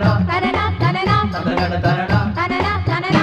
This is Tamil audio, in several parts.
தனனா தனனா தனனா தனனா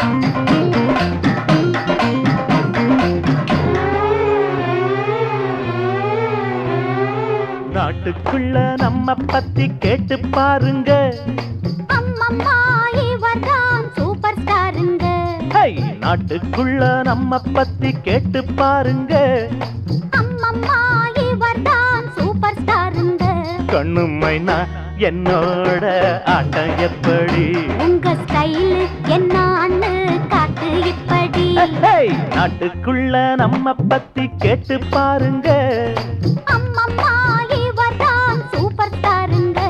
நாட்டுக்குள்ள நம்ம பத்தி கேட்டு பாருங்க அம்மம்மா இவர்தான் சூப்பர் ஸ்டாருங்க ஹை நாட்டுக்குள்ள நம்ம பத்தி கேட்டு பாருங்க அம்மம்மா இவர்தான் சூப்பர் ஸ்டாருங்க கண்ணு மைனா என்னோட ஆட்டம் எப்படி உங்க ஸ்டைல் என்னான்னு காட்டு இப்படி ஹை, நாட்டுக்குள்ள நம்ம பத்தி கேட்டு பாருங்க அம்மம்மா இவர்தான் சூப்பர் ஸ்டாருங்க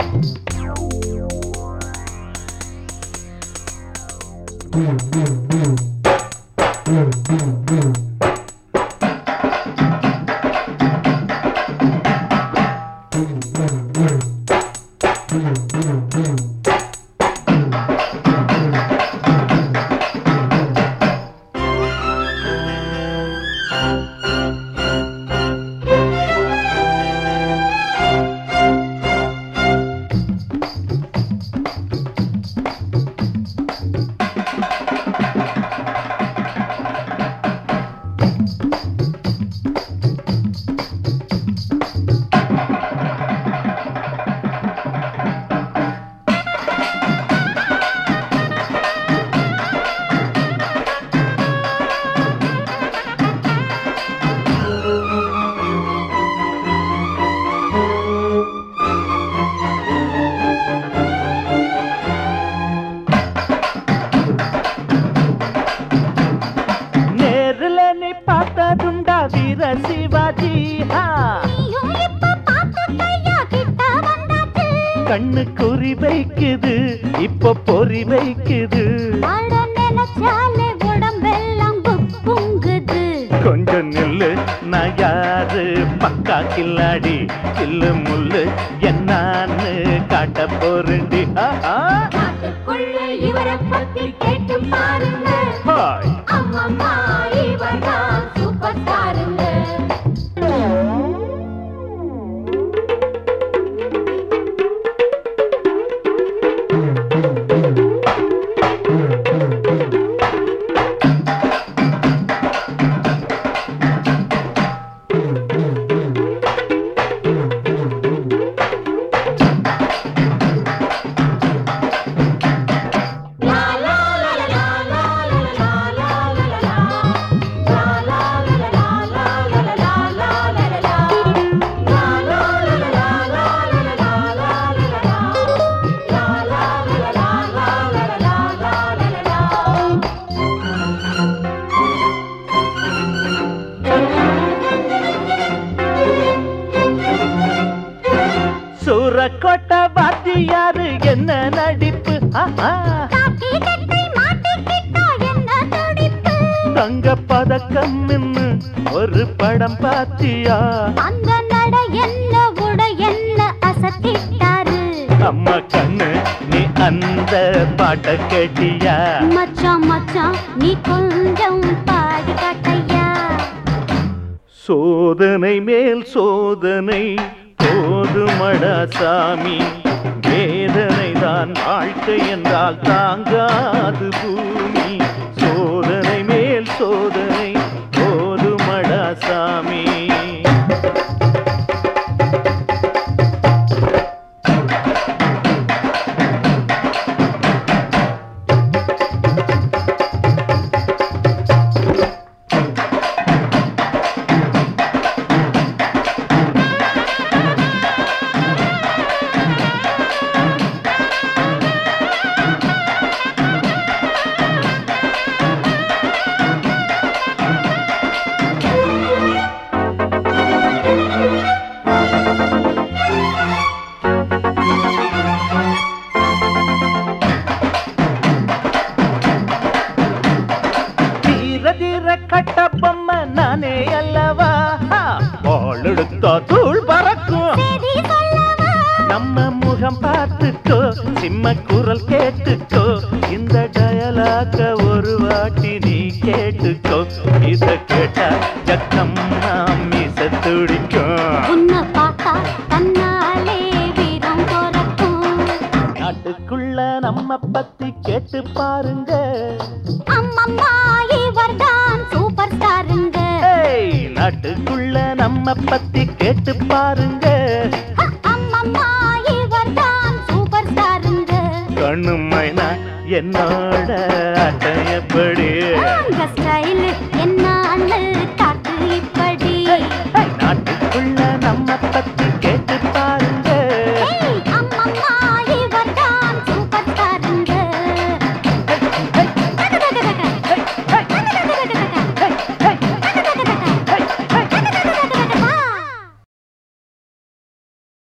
நேருல நீ பார்த்ததுண்டா வீர சிவாஜி ஹா. நீயும் இப்ப பார்த்த கையா கிட்ட வந்தாச்சு கண்ணு குறி வைக்குது இப்போ பொறி வைக்குது அட நினைச்சாலே உடம்பெல்லாம் குப்புங்குது கொஞ்சம் நில்லு நான் யாரு பக்கா கில்லாடி கில்லு முள்ளு என்னான்னு காட்ட போறேன்டி ஆஹா. நாட்டுக்குள்ள இவரை பத்தி கேட்டு பாருங்க ஹாய் அம்மம்மா இவர்தான் சூப்பர் ஸ்டாருங்க சூரக்கோட்டை வாத்தியாரு என்ன நடிப்பு ஆஹா. காக்கி கட்டை மாட்டிக்கிட்டா என்ன துடிப்பு தங்க பதக்கம் நின்னு ஒரு படம் பாத்தியா அந்த நட என்ன உட என்ன அசத்திட்டாரு அம்மா கண்ணு நீ அந்த பாட்ட கேட்டியா மச்சான் மச்சான் நீ கொஞ்சம் பாடி காட்டையா சோதனை மேல் சோதனை போதுமடா சாமி வேதனை தான் வாழ்க்கை என்றால் தாங்காது பூமி சோதனை மேல் சோதனை போதுமடா சாமி தீர தீர கட்ட பொம்மை நானே அல்லவா பாலெடுத்தா தூள் பறக்கும் சரி சொல்லவா நம்ம முகம் பார்த்துக்கோ சிம்ம குரல் கேட்டுக்கோ இந்த டயலாக ஒரு வாட்டி நீ கேட்டுக்கோ இத கேட்டா ஜக்கம் நாம் மீச துடிக்கும் உன்னை பார்த்தா தன்னாலே வீரம் பிறக்கும் நாட்டுக்குள்ள நம்ம பத்தி கேட்டு பாருங்க அம்மம்மா இவர்தான் சூப்பர் ஸ்டாருங்க ஏய், நாட்டுக்குள்ள நம்ம பத்தி கேட்டு பாருங்க ஹ, அம்மம்மா இவர்தான் சூப்பர் ஸ்டாருங்க கண்ணு மைனா என்னோட அட்டையப்படி நாங்க